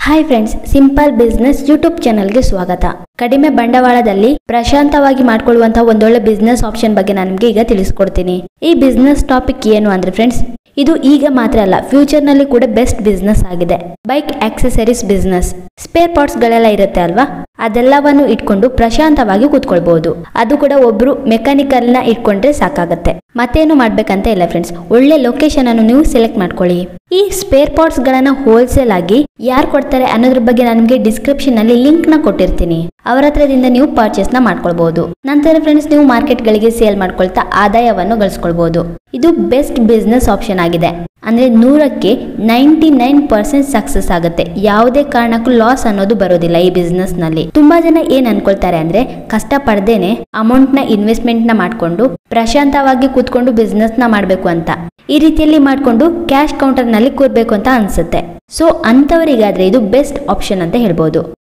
hi friends simple business YouTube ಚಾನಲ್ಗೆ ಸ್ವಾಗತ ಕಡಿಮೆ ಬಂಡವಾಳದಲ್ಲಿ ಪ್ರಶಾಂತವಾಗಿ ಮಾಡ್ಕೊಳ್ಳುವಂತಹ ಒಂದೊಳ್ಳೆ ಬಿಸ್ನೆಸ್ ಆಪ್ಷನ್ ಬಗ್ಗೆ ನಾನು ನಿಮಗೆ ಈಗ ತಿಳಿಸ್ಕೊಡ್ತೀನಿ ಈ ಬಿಸ್ನೆಸ್ ಟಾಪಿಕ್ ಏನು ಅಂದ್ರೆ ಫ್ರೆಂಡ್ಸ್ ಇದು ಈಗ ಮಾತ್ರ ಅಲ್ಲ ಫ್ಯೂಚರ್ ನಲ್ಲಿ ಕೂಡ ಬೆಸ್ಟ್ ಬಿಸ್ನೆಸ್ ಆಗಿದೆ bike accessories business spare parts ಗಳೆಲ್ಲ ಇರುತ್ತೆ ಅಲ್ವಾ ಅದೆಲ್ಲವನ್ನು ಇಟ್ಕೊಂಡು ಪ್ರಶಾಂತವಾಗಿ ಕೂತ್ಕೊಳ್ಬಹುದು ಅದು ಕೂಡ ಒಬ್ರು ಮೆಕ್ಯಾನಿಕಲ್ ನ ಇಟ್ಕೊಂಡ್ರೆ ಸಾಕಾಗತ್ತೆ ಮತ್ತೇನು ಮಾಡ್ಬೇಕಂತ ಇಲ್ಲ ಫ್ರೆಂಡ್ಸ್ ಒಳ್ಳೆ ಲೊಕೇಶನ್ ಅನ್ನು ನೀವು ಸೆಲೆಕ್ಟ್ ಮಾಡ್ಕೊಳ್ಳಿ ಈ ಸ್ಪೇರ್ ಪಾರ್ಟ್ಸ್ ಗಳನ್ನ ಹೋಲ್ಸೇಲ್ ಆಗಿ ಯಾರು ಕೊಡ್ತಾರೆ ಅನ್ನೋದ್ರ ಬಗ್ಗೆ ನಾನು ನಿಮಗೆ ಡಿಸ್ಕ್ರಿಪ್ಷನ್ ಅಲ್ಲಿ ಲಿಂಕ್ ನ ಕೊಟ್ಟಿರ್ತೀನಿ ಅವರ ಹತ್ರದಿಂದ ನೀವು ಪರ್ಚೇಸ್ ನ ಮಾಡ್ಕೊಳ್ಬಹುದು ನಂತರ ಫ್ರೆಂಡ್ಸ್ ನೀವು ಮಾರ್ಕೆಟ್ ಗಳಿಗೆ ಸೇಲ್ ಮಾಡ್ಕೊಳ್ತಾ ಆದಾಯವನ್ನು ಗಳಿಸ್ಕೊಳ್ಬಹುದು ಇದು ಬೆಸ್ಟ್ ಬಿಸ್ನೆಸ್ ಆಪ್ಷನ್ ಆಗಿದೆ ಅಂದ್ರೆ ನೂರಕ್ಕೆ ನೈಂಟಿ ನೈನ್ ಪರ್ಸೆಂಟ್ ಸಕ್ಸಸ್ ಆಗುತ್ತೆ ಯಾವುದೇ ಕಾರಣಕ್ಕೂ ಲಾಸ್ ಅನ್ನೋದು ಬರೋದಿಲ್ಲ ಈ ಬಿಸ್ನೆಸ್ ನಲ್ಲಿ ತುಂಬಾ ಜನ ಏನ್ ಅನ್ಕೊಳ್ತಾರೆ ಅಂದ್ರೆ ಕಷ್ಟ ಪಡ್ದೇನೆ ಅಮೌಂಟ್ ನ ಇನ್ವೆಸ್ಟ್ಮೆಂಟ್ ನ ಮಾಡ್ಕೊಂಡು ಪ್ರಶಾಂತವಾಗಿ ಕೂತ್ಕೊಂಡು ಬಿಸ್ನೆಸ್ ನ ಮಾಡ್ಬೇಕು ಅಂತ ಈ ರೀತಿಯಲ್ಲಿ ಮಾಡ್ಕೊಂಡು ಕ್ಯಾಶ್ ಕೌಂಟರ್ ನಲ್ಲಿ ಕೂರ್ಬೇಕು ಅಂತ ಅನ್ಸುತ್ತೆ ಸೊ ಅಂತವರಿಗಾದ್ರೆ ಇದು ಬೆಸ್ಟ್ ಆಪ್ಷನ್ ಅಂತ ಹೇಳ್ಬೋದು